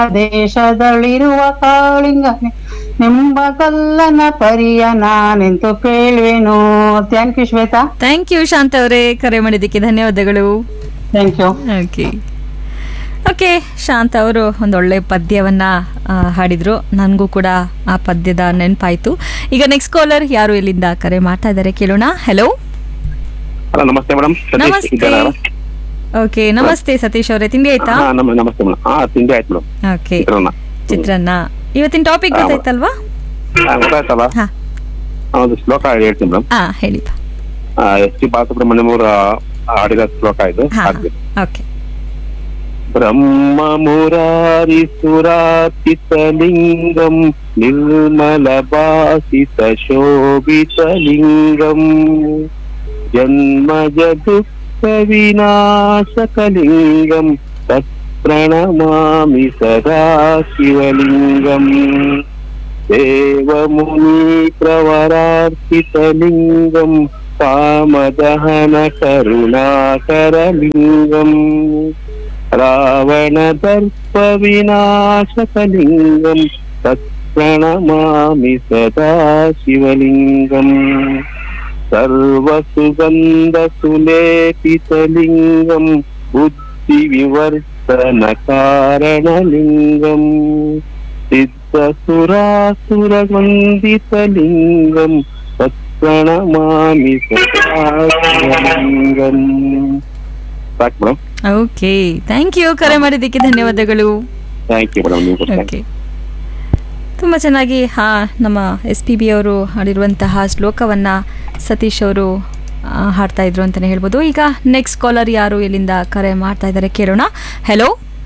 ದೇಶದಲ್ಲಿರುವ ಕಾಳಿಂಗನೆ ನಿಂಬಗಲ್ಲನ ಪರಿಯ ನಾನೆಂತು ಕೇಳುವೆನು thank you Shweta thank you Shanta ಅವರೇ ಕರೆ ಮಾಡಿದ್ದಕ್ಕೆ ಧನ್ಯವಾದಗಳು thank you okay okay Shanta ಅವರು ಒಂದೊಳ್ಳೆ ಪದ್ಯವನ್ನ ಆ, ಹಾಡಿದ್ರು ನನಗೂ ಕೂಡ ಆ ಪದ್ಯದ ನೆನಪಾಯ್ತು ಈಗ ನೆಕ್ಸ್ಟ್ ಕಾಲರ್ ಯಾರು ಇಲ್ಲಿಂದ ಕರೆ ಮಾಡ್ತಾ ಇದ್ದಾರೆ ಕೇಳೋಣ ಹೆಲೋ ಹಲೋ ನಮಸ್ತೆ ಮೇಡಮ್ ನಮಸ್ತೆ ಓಕೆ ನಮಸ್ತೆ ಸತೀಶ್ ಅವರೇ ತಿಂಡಿ ಆಯ್ತಾ ಹಾ ನಮ ನಮಸ್ತೆ ಮೇಡಮ್ ಹಾ ತಿಂಡಿ ಆಯ್ತು ಮೇಡಮ್ ಓಕೆ ಚಿತ್ರಾನ್ನ ಚಿತ್ರಾನ್ನ ಇವತ್ತಿನ ಟಾಪಿಕ್ ಹಾ, ಗೊತ್ತಾಯ್ತಲ್ವಾ ಹಾ, ಗೊತ್ತಾಯ್ತಲ್ಲ ಹಾ ಆ, ಒಂದು ಶ್ಲೋಕ ಹೇಳ್ತೀನಿ ಮೇಡಮ್ ಹಾ ಹೇಳಿಪ್ಪ ಎಸ್ ಟಿ ಬಾಲಸುಬ್ರಹ್ಮಣ್ಯಂ ಅವರ ಹಾಡಿದ ಶ್ಲೋಕ ಇದು ಹಾ ಹಾಡ್ತೀನಿ. ಓಕೆ ಬ್ರಹ್ಮ ಮುರಾರಿ ಸುರಾರ್ಪಿತಲಿಂಗಂ ನಿರ್ಮಲ ಭಾಸಿತ ಶೋಭಿತಲಿಂಗಂ ಜನ್ಮಜ ದುಃಖ ವಿನಾಶಕಲಿಂಗಂ ತತ್ಪ್ರಣಮಾಮಿ ಸದಾ ಶಿವಲಿಂಗಂ ದೇವಮುನಿ ಪ್ರವರಾರ್ಪಿತಲಿಂಗಂ ಕಾಮದಹನ ಕರುಣಾಕರಲಿಂಗಂ ರಾವಣದರ್ಪ ವಿನಾಶಕಲಿಂಗಂ ತತ್ಪ್ರಣಮಾಮಿ ಸದಾ ಶಿವಲಿಂಗಂ ಸರ್ವಸುಗಂಧ ಸುಲೇಪಿತಲಿಂಗಂ ಬುದ್ಧಿವಿವರ್ತನ ಕಾರಣಲಿಂಗಂ ಸಿದ್ಧಸುರಾಸುರವಂದಿತಲಿಂಗಂ ತತ್ಪ್ರಣಮಾಮಿ ಸದಾ ಶಿವಲಿಂಗಂ ಸಾಕು ಮೇಡಮ್ ಓಕೆ ಥ್ಯಾಂಕ್ ಯು ಕರೆ ಮಾಡಿದ್ದಕ್ಕೆ ಧನ್ಯವಾದಗಳು ಥ್ಯಾಂಕ್ ಯು ಮೇಡಮ್ ನೀವು ಓಕೆ ತುಂಬ ಚೆನ್ನಾಗಿ ಹಾ ನಮ್ಮ ಎಸ್ ಪಿ ಬಿ ಅವರು ಹಾಡಿರುವಂತಹ ಶ್ಲೋಕವನ್ನು ಸತೀಶ್ ಅವರು ಆ, ಹಾಡ್ತಾ ಇದ್ರು ಅಂತಲೇ ಹೇಳ್ಬೋದು ಈಗ ನೆಕ್ಸ್ಟ್ ಕಾಲರ್ ಯಾರು ಇಲ್ಲಿಂದ ಕರೆ ಮಾಡ್ತಾ ಇದ್ದಾರೆ ಕೇಳೋಣ ಹೆಲೋ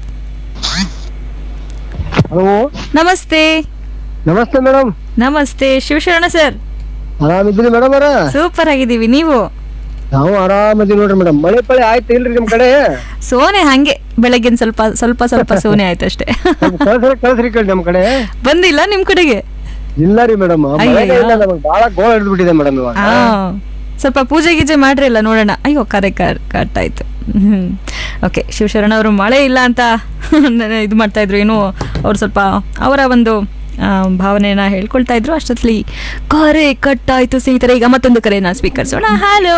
ಹಲೋ ನಮಸ್ತೆ ನಮಸ್ತೆ ಮೇಡಮ್ ನಮಸ್ತೆ ಶಿವಶರಣ ಸರ್ ಆರಾಮಿದ್ದೀರಿ ಮೇಡಮ್ ಅವರ ಸೂಪರ್ ಆಗಿದ್ದೀವಿ ನೀವು ನಾವು ಆರಾಮಿದ್ದೀವಿ ನೋಡ್ರಿ ಮೇಡಮ್ ಮಳೆ ಪಳೆ ಆಯ್ತು ಇಲ್ರಿ ನಿಮ್ ಕಡೆ ಸೋನೆ ಹಂಗೆ ಬೆಳಗ್ಗಿನ ಸ್ವಲ್ಪ ಸ್ವಲ್ಪ ಸ್ವಲ್ಪ ಸೋನೆ ಆಯ್ತು ಅಷ್ಟೇ ಸ್ವಲ್ಪ ಕಳ್ಸ್ರಿ ಕಳ್ಸ್ರಿ ಕೇಳಿ ನಮ್ ಕಡೆ ಬಂದಿಲ್ಲ ನಿಮ್ ಕಡೆಗೆ ಇಲ್ಲ ರೀ ಮೇಡಮ್ ಮಳೆನೇ ಅಯ್ಯಯ್ಯೋ. ಇಲ್ಲ ನಮಗೆ ಬಹಳ ಗೋಳ ಹಿಡಿದ್ಬಿಟ್ಟಿದೆ ಮೇಡಮ್ ಇವಾಗ ಆ, ಸ್ವಲ್ಪ ಪೂಜೆ ಗೀಜೆ ಮಾಡ್ರಿ ಅಲ್ಲ ನೋಡೋಣ ಅಯ್ಯೋ ಕರೆ ಕರ್ ಕಟ್ ಆಯ್ತು ಹ್ಮ್ ಓಕೆ ಶಿವಶರಣ ಅವರು ಮಳೆ ಇಲ್ಲ ಅಂತ ಇದು ಮಾಡ್ತಾ ಇದ್ರು ಏನು ಅವ್ರು ಸ್ವಲ್ಪ ಅವರ ಒಂದು ಆ, ಭಾವನೆಯನ್ನ ಹೇಳ್ಕೊಳ್ತಾ ಇದ್ರು ಅಷ್ಟೊತ್ತಲ್ಲಿ ಕರೆ ಕಟ್ ಆಯ್ತು ಸ್ನೇಹಿತರೆ ಈಗ ಮತ್ತೊಂದು ಕರೆನ ಸ್ವೀಕರಿಸೋಣ ಹಲೋ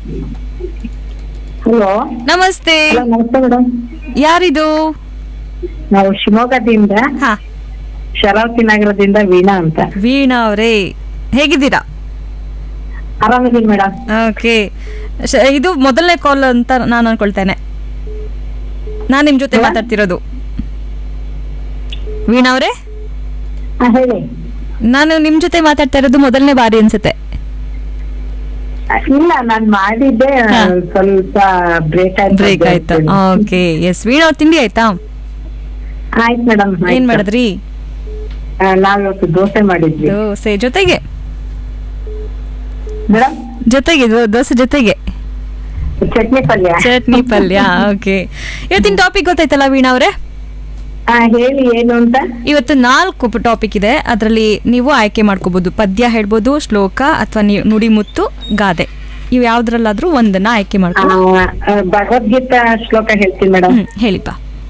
ಹಲೋ ನಮಸ್ತೆ ಹಲೋ ನಮಸ್ತೆ ಮೇಡಮ್ ಯಾರಿದು ನಾವು ಶಿವಮೊಗ್ಗದಿಂದ ಹಾ ಶರಾವತಿ ನಗರದಿಂದ ವೀಣಾ ಅಂತ ವೀಣಾ ಅವರೇ ಹೇಗಿದ್ದೀರಾ ಆರಾಮಿದ್ದೀನಿ ಮೇಡಮ್ ಓಕೆ ಇದು ಮೊದಲನೇ ಕಾಲ್ ಅಂತ ನಾನು ಅನ್ಕೊಳ್ತೇನೆ ನಾನು ನಿಮ್ ಜೊತೆ ಮಾತಾಡ್ತಿರೋದು ವೀಣಾ ಅವರೇ ಹಾ ಹೇಳಿ ನಾನು ನಿಮ್ ಜೊತೆ ಮಾತಾಡ್ತಾ ಇರೋದು ಮೊದಲನೇ ಬಾರಿ ಅನ್ಸುತ್ತೆ ಇಲ್ಲ ನಾನ್ ಮಾಡಿದ್ದೆ ಹಾ. ಸ್ವಲ್ಪ ಬ್ರೇಕ್ ಆಯ್ತು ಬ್ರೇಕ್ ಆಯ್ತಾ ಓಕೆ ಎಸ್ ವೀಣಾ ಅವ್ರ ತಿಂಡಿ ಆಯ್ತಾ ಆಯ್ತು ಮೇಡಮ್ ಏನ್ ಮಾಡಿದ್ರಿ ನಾವ್ ಇವತ್ತು ದೋಸೆ ಮಾಡಿದ್ವಿ ದೋಸೆ ಜೊತೆಗೆ ಮೇಡಮ್ ಜೊತೆಗೆ ದೋ- ದೋಸೆ ಜೊತೆಗೆ ಚಟ್ನಿ ಪಲ್ಯ ಚಟ್ನಿ ಪಲ್ಯ ಓಕೆ ಇವತ್ತಿನ ಟಾಪಿಕ್ ಗೊತ್ತಾಯ್ತಲ್ಲ ವೀಣಾ ಅವರೇ ಹಾ ಹೇಳಿ ಏನು ಅಂತ ಇವತ್ತು ನಾಲ್ಕು ಟಾಪಿಕ್ ಇದೆ ಅದರಲ್ಲಿ ನೀವು ಆಯ್ಕೆ ಮಾಡ್ಕೋಬಹುದು ಪದ್ಯ ಹೇಳ್ಬೋದು ಶ್ಲೋಕ ಅಥವಾ ನುಡಿಮುತ್ತು ಗಾದೆ ಇವು ಯಾವ್ದ್ರಲ್ಲಾದ್ರೂ ಒಂದನ್ನ ಆಯ್ಕೆ ಆ, ಮಾಡ್ಕೊ ಆ, ಭಗವದ್ಗೀತಾ ಶ್ಲೋಕ ಹೇಳ್ತೀನಿ ಮೇಡಮ್ ಹ್ಮ್, ಹೇಳಿಪ್ಪ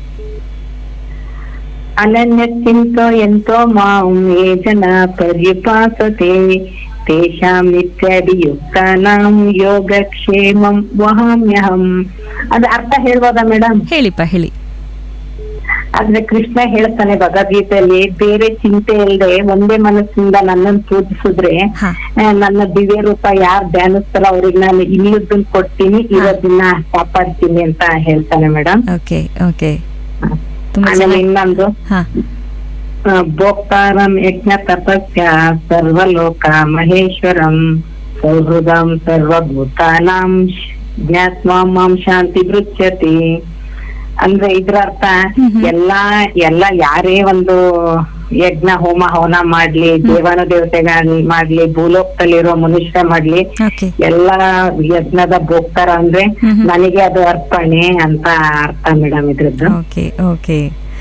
ಅನನ್ಯ ಚಿಂತೋ ಎಂತೋ ಮಾಂ ಯೇ ಜನ ಪರ್ಯುಪಾಸತೆ ತೇಷಾಂ ನಿತ್ಯಾಭಿಯುಕ್ತಾನಾಂ ಯೋಗಕ್ಷೇಮಂ ವಹಾಮ್ಯಹಂ ಅದ ಅರ್ಥ ಹೇಳ್ಬೋದಾ ಮೇಡಮ್ ಹೇಳಿಪ್ಪ ಹೇಳಿ ಆದ್ರೆ ಕೃಷ್ಣ ಹೇಳ್ತಾನೆ ಭಗವದ್ಗೀತೆಯಲ್ಲಿ ಬೇರೆ ಚಿಂತೆ ಇಲ್ಲದೆ ಒಂದೇ ಮನಸ್ಸಿಂದ ನನ್ನನ್ನು ಪೂಜಿಸಿದ್ರೆ ಹಾ. ಆ, ನನ್ನ ದಿವ್ಯ ರೂಪ ಯಾರ್ ಧ್ಯಾನಿಸ್ತಾರ ಅವ್ರಿಗೆ ನಾನು ಇಲ್ಲಿದ್ದನ್ ಕೊಡ್ತೀನಿ ಇರೋದನ್ನ ಕಾಪಾಡ್ತೀನಿ ಅಂತ ಹೇಳ್ತಾನೆ ಮೇಡಮ್ ಓಕೆ ಓಕೆ ತುಂಬಾ ಆಮೇಲೆ ಚೆನ್ನಾಗಿ ಇನ್ನೊಂದು ಹಾ ಆ, ಭೋಕ್ತಾರಂ ಯಜ್ಞ ತಪಸ್ಯ ಸರ್ವಲೋಕ ಮಹೇಶ್ವರಂ ಸೌಹೃದಂ ಸರ್ವಭೂತಾನಾಂ ಜ್ಞಾತ್ವಾ ಮಾಂ ಶಾಂತಿ ಬೃಚ್ಯತಿ ಅಂದ್ರೆ ಇದ್ರ ಅರ್ಥ ಎಲ್ಲಾ ಎಲ್ಲ ಯಾರೇ ಒಂದು ಯಜ್ಞ ಹೋಮ ಹವನ ಮಾಡ್ಲಿ ದೇವಾನು ದೇವತೆಗಳ್ ಮಾಡ್ಲಿ ಭೂಲೋಕದಲ್ಲಿರೋ ಮನುಷ್ಯ ಮಾಡ್ಲಿ ಓಕೆ ಎಲ್ಲಾ ಯಜ್ಞದ ಭೋಗ್ತಾರ ಅಂದ್ರೆ ಹ್ಮ್ ಹ್ಮ್. ನನಗೆ ಅದು ಅರ್ಪಣೆ ಅಂತ ಅರ್ಥ ಮೇಡಮ್ ಇದ್ರದ್ದು ಓಕೆ ಓಕೆ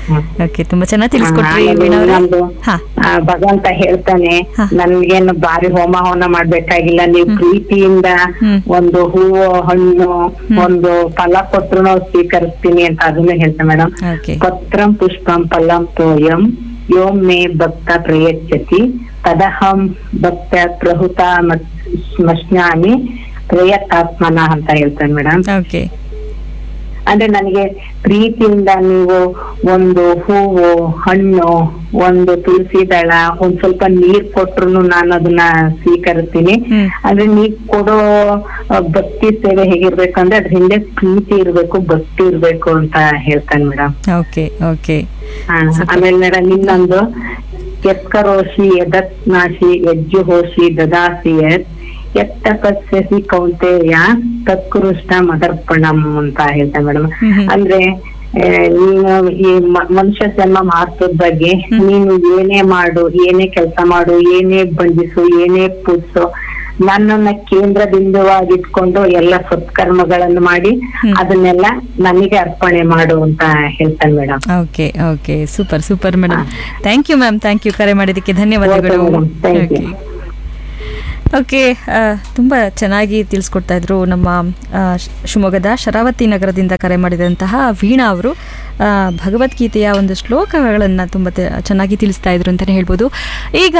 ಓಕೆ ತುಂಬಾ ಚೆನ್ನಾಗಿ ತಿಳಿಸ್ಕೊಟ್ರಿ ಆಮೇಲೆ ವೀಣಾ ಅವರೇ ಇನ್ನೊಂದು, ಹಾ ಆ, ಭಗವಂತ ಹೇಳ್ತಾನೆ ಹಾ. ನನ್ಗೇನು ಬಾರಿ ಹೋಮ ಹವನ ಮಾಡ್ಬೇಕಾಗಿಲ್ಲ ನೀವು ಪ್ರೀತಿಯಿಂದ ಹ್ಮ್. ಒಂದು ಹೂವು ಹಣ್ಣು ಒಂದು ಫಲ ಕೊಟ್ರು ಸ್ವೀಕರಿಸ್ತೀನಿ ಅಂತ ಅದನ್ನ ಹೇಳ್ತಾನೆ ಮೇಡಮ್ ಓಕೆ ಪತ್ರಂ ಪುಷ್ಪಂ ಫಲಂ ತೋಯಂ ಯೋ ಮೇ ಭಕ್ತ ಪ್ರಯಚ್ಛತಿ ತದಹಂ ಭಕ್ತ ಪ್ರಹುತ ಸ್ಮಶ್ನಾಮಿ ಪ್ರಯತಾತ್ಮನ ಅಂತ ಹೇಳ್ತಾನೆ ಮೇಡಮ್ ಓಕೆ ಅಂದ್ರೆ ನನಗೆ ಪ್ರೀತಿಯಿಂದ ನೀವು ಒಂದು ಹೂವು ಹಣ್ಣು ಒಂದು ತುಳಸಿ ದಳ ಒಂದ್ ಸ್ವಲ್ಪ ನೀರ್ ಕೊಟ್ರು ನಾನು ಅದನ್ನ ಸ್ವೀಕರಿಸ್ತೀನಿ ಹ್ಮ್. ಅಂದ್ರೆ ನೀವ್ ಕೊಡೋ ಆ, ಭಕ್ತಿ ಸೇವೆ ಹೇಗಿರ್ಬೇಕಂದ್ರೆ ಅದ್ರ ಹಿಂದೆ ಪ್ರೀತಿ ಇರ್ಬೇಕು ಭಕ್ತಿ ಇರ್ಬೇಕು ಅಂತ ಹೇಳ್ತಾನೆ ಮೇಡಮ್ ಓಕೆ ಓಕೆ ಆಮೇಲೆ ಮೇಡಮ್ ಇನ್ನೊಂದು ಎತ್ಕರೋಷಿ ಯದತ್ನಾಶಿ ಯಜ್ಜುಹೋಷಿ ದದಾಸಿ ಯತ್ ಎತ್ತ ಪಸ್ಯಸಿ ಕೌಂತೆಯ ತತ್ಕೃಷ್ಟ ಮದರ್ಪಣಂ ಅಂತ ಹೇಳ್ತಾರೆ ಮೇಡಮ್ ಹ್ಮ್ ಹ್ಮ್. ಅಂದ್ರೆ ಆ, ನೀನು ಈ ಮ- ಮನುಷ್ಯ ಜನ್ಮ ಮಹತ್ವದ ಬಗ್ಗೆ ನೀನು ಏನೇ ಮಾಡು ಏನೇ ಕೆಲಸ ಮಾಡು ಏನೇ ಬಂಧಿಸು ಏನೇ ಪೂಜಿಸು ನನ್ನನ್ನ ಕೇಂದ್ರ ಬಿಂದುವಾಗಿಟ್ಕೊಂಡು ಎಲ್ಲ ಸತ್ಕರ್ಮಗಳನ್ನು ಮಾಡಿ ಹ್ಮ್. ಅದನ್ನೆಲ್ಲ ನನಗೆ ಅರ್ಪಣೆ ಮಾಡು ಅಂತ ಹೇಳ್ತಾನೆ madam okay okay super super madam thank you ma'am thank you ಕರೆ ಮಾಡಿದ್ದಕ್ಕೆ ಧನ್ಯವಾದಗಳು Okay, madam. Thank you. Okay ತುಂಬ ಚೆನ್ನಾಗಿ ತಿಳಿಸ್ಕೊಡ್ತಾ ಇದ್ರು ನಮ್ಮ ಆ, ಶ್- ಶಿವಮೊಗ್ಗದ ಶರಾವತಿ ನಗರದಿಂದ ಕರೆ ಮಾಡಿದಂತಹ ವೀಣಾ ಅವರು ಆ, ಭಗವದ್ಗೀತೆಯ ಒಂದು ಶ್ಲೋಕಗಳನ್ನು ತುಂಬ ತ- ಚೆನ್ನಾಗಿ ತಿಳಿಸ್ತಾ ಇದ್ರು ಅಂತಲೇ ಹೇಳ್ಬೋದು ಈಗ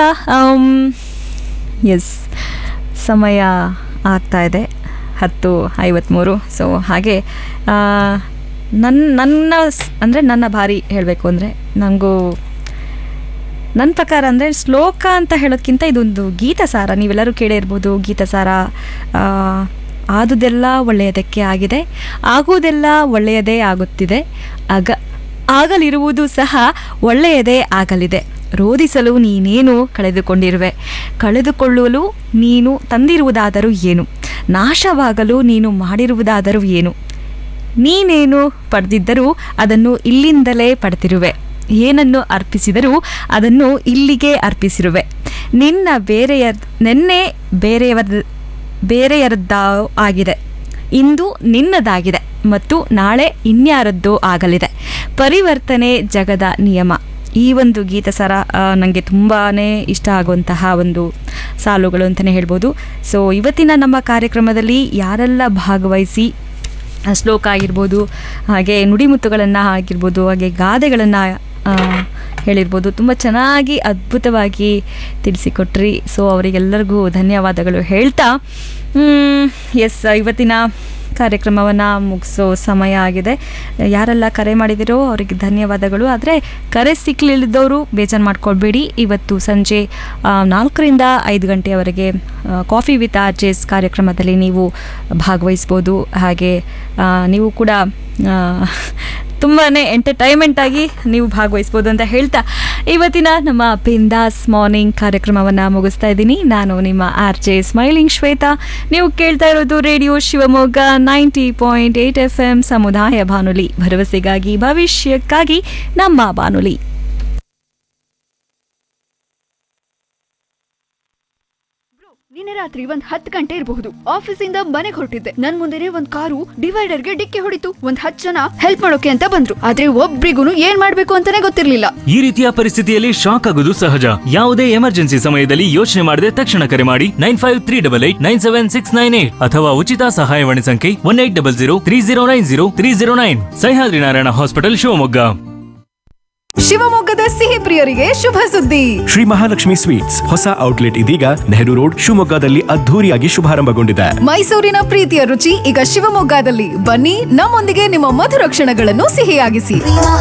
ಎಸ್ ಸಮಯ ಆಗ್ತಾ ಇದೆ ಹತ್ತು ಐವತ್ತ್ಮೂರು ಸೊ ಹಾಗೆ ಆ, ನನ್ನ ನನ್ನ ಸ್- ಅಂದರೆ ನನ್ನ ಭಾರಿ ಹೇಳಬೇಕು ಅಂದರೆ ನನಗೂ ನನ್ನ ಪ್ರಕಾರ ಅಂದರೆ ಶ್ಲೋಕ ಅಂತ ಹೇಳೋದ್ಕಿಂತ ಇದೊಂದು ಗೀತಸಾರ ನೀವೆಲ್ಲರೂ ಕೇಳೇ ಇರ್ಬೋದು ಗೀತಸಾರ ಆ, ಆದುದೆಲ್ಲ ಒಳ್ಳೆಯದಕ್ಕೆ ಆಗಿದೆ ಆಗುವುದೆಲ್ಲ ಒಳ್ಳೆಯದೇ ಆಗುತ್ತಿದೆ ಆಗ ಆಗಲಿರುವುದು ಸಹ ಒಳ್ಳೆಯದೇ ಆಗಲಿದೆ ರೋಧಿಸಲು ನೀನೇನು ಕಳೆದುಕೊಂಡಿರುವೆ ಕಳೆದುಕೊಳ್ಳಲು ನೀನು ತಂದಿರುವುದಾದರೂ ಏನು ನಾಶವಾಗಲು ನೀನು ಮಾಡಿರುವುದಾದರೂ ಏನು ನೀನೇನು ಪಡೆದಿದ್ದರೂ ಅದನ್ನು ಇಲ್ಲಿಂದಲೇ ಪಡೆದಿರುವೆ ಏನನ್ನು ಅರ್ಪಿಸಿದರೂ ಅದನ್ನು ಇಲ್ಲಿಗೆ ಅರ್ಪಿಸಿರುವೆ ನಿನ್ನ ಬೇರೆಯ ನೆನ್ನೆ ಬೇರೆಯವರ ಬೇರೆಯರದ್ದ ಆಗಿದೆ ಇಂದು ನಿನ್ನದಾಗಿದೆ ಮತ್ತು ನಾಳೆ ಇನ್ಯಾರದ್ದೋ ಆಗಲಿದೆ ಪರಿವರ್ತನೆ ಜಗದ ನಿಯಮ ಈ ಒಂದು ಗೀತಸರ ನನಗೆ ತುಂಬಾ ಇಷ್ಟ ಆಗುವಂತಹ ಒಂದು ಸಾಲುಗಳು ಅಂತಲೇ ಹೇಳ್ಬೋದು ಸೊ ಇವತ್ತಿನ ನಮ್ಮ ಕಾರ್ಯಕ್ರಮದಲ್ಲಿ ಯಾರೆಲ್ಲ ಭಾಗವಹಿಸಿ ಆ ಶ್ಲೋಕ ಆಗಿರ್ಬೋದು ಹಾಗೆ ನುಡಿಮುತ್ತುಗಳನ್ನು ಆಗಿರ್ಬೋದು ಹಾಗೆ ಗಾದೆಗಳನ್ನು ಹೇಳಿರ್ಬೋದು ತುಂಬ ಚೆನ್ನಾಗಿ ಅದ್ಭುತವಾಗಿ ತಿಳಿಸಿಕೊಟ್ರಿ ಸೊ ಅವರಿಗೆಲ್ಲರಿಗೂ ಧನ್ಯವಾದಗಳು ಹೇಳ್ತಾ ಎಸ್ ಇವತ್ತಿನ ಕಾರ್ಯಕ್ರಮವನ್ನು ಮುಗಿಸೋ ಸಮಯ ಆಗಿದೆ ಯಾರೆಲ್ಲ ಕರೆ ಮಾಡಿದಿರೋ ಅವರಿಗೆ ಧನ್ಯವಾದಗಳು ಆದರೆ ಕರೆ ಸಿಕ್ಕಲಿಲ್ಲದವರು ಬೇಜಾರು ಮಾಡ್ಕೊಳ್ಬೇಡಿ ಇವತ್ತು ಸಂಜೆ ಆ, ನಾಲ್ಕರಿಂದ ಐದು ಗಂಟೆಯವರೆಗೆ ಆ, ಕಾಫಿ ವಿತ್ ಆರ್ಜೆಸ್ ಕಾರ್ಯಕ್ರಮದಲ್ಲಿ ನೀವು ಭಾಗವಹಿಸ್ಬೋದು ಹಾಗೆ ಆ, ನೀವು ಕೂಡ ತುಂಬಾ ಎಂಟರ್ಟೈನ್ಮೆಂಟ್ ಆಗಿ ನೀವು ಭಾಗವಹಿಸ್ಬೋದು ಅಂತ ಹೇಳ್ತಾ ಇವತ್ತಿನ ನಮ್ಮ ಬಿಂದಾಸ್ ಮಾರ್ನಿಂಗ್ ಕಾರ್ಯಕ್ರಮವನ್ನು ಮುಗಿಸ್ತಾ ಇದ್ದೀನಿ ನಾನು ನಿಮ್ಮ ಆರ್ ಜೆ ಸ್ಮೈಲಿಂಗ್ ಶ್ವೇತಾ ನೀವು ಕೇಳ್ತಾ ಇರೋದು radio Shivamogga ninety point eight F M ಸಮುದಾಯ ಬಾನುಲಿ ಭರವಸೆಗಾಗಿ ಭವಿಷ್ಯಕ್ಕಾಗಿ ನಮ್ಮ ಬಾನುಲಿ ನಿನ್ನೆ ರಾತ್ರಿ ಒಂದ್ ಹತ್ತು ಗಂಟೆ ಇರಬಹುದು ಆಫೀಸಿಂದ ಮನೆಗೆ ಹೊರಟಿದ್ದೆ ನನ್ ಮುಂದೆನೆ ಒಂದ್ ಕಾರು ಡಿವೈಡರ್ಗೆ ಡಿಕ್ಕಿ ಹೊಡಿತು ಒಂದ್ ಹತ್ತು ಜನ ಹೆಲ್ಪ್ ಮಾಡೋಕೆ ಅಂತ ಬಂದ್ರು ಆದ್ರೆ ಒಬ್ರಿಗೂ ಏನ್ ಮಾಡ್ಬೇಕು ಅಂತಾನೆ ಗೊತ್ತಿರ್ಲಿಲ್ಲ ಈ ರೀತಿಯ ಪರಿಸ್ಥಿತಿಯಲ್ಲಿ ಶಾಕ್ ಆಗೋದು ಸಹಜ ಯಾವುದೇ ಎಮರ್ಜೆನ್ಸಿ ಸಮಯದಲ್ಲಿ ಯೋಚನೆ ಮಾಡದೆ ತಕ್ಷಣ ಕರೆ ಮಾಡಿ nine five three double eight nine seven six nine eight ಅಥವಾ ಉಚಿತ ಸಹಾಯವಾಣಿ ಸಂಖ್ಯೆ one eight double zero three zero nine zero three zero nine Sahyadri Narayana hospital Shivamogga ಶಿವಮೊಗ್ಗದ ಸಿಹಿ ಪ್ರಿಯರಿಗೆ ಶುಭ ಸುದ್ದಿ ಶ್ರೀ ಮಹಾಲಕ್ಷ್ಮಿ ಸ್ವೀಟ್ಸ್ ಹೊಸ ಔಟ್ಲೆಟ್ ಇದೀಗ ನೆಹರು ರೋಡ್ ಶಿವಮೊಗ್ಗದಲ್ಲಿ ಅದ್ಧೂರಿಯಾಗಿ ಶುಭಾರಂಭಗೊಂಡಿದೆ ಮೈಸೂರಿನ ಪ್ರೀತಿಯ ರುಚಿ ಈಗ ಶಿವಮೊಗ್ಗದಲ್ಲಿ ಬನ್ನಿ ನಮ್ಮೊಂದಿಗೆ ನಿಮ್ಮ ಮಧುರ ಕ್ಷಣಗಳನ್ನು ಸಿಹಿಯಾಗಿಸಿ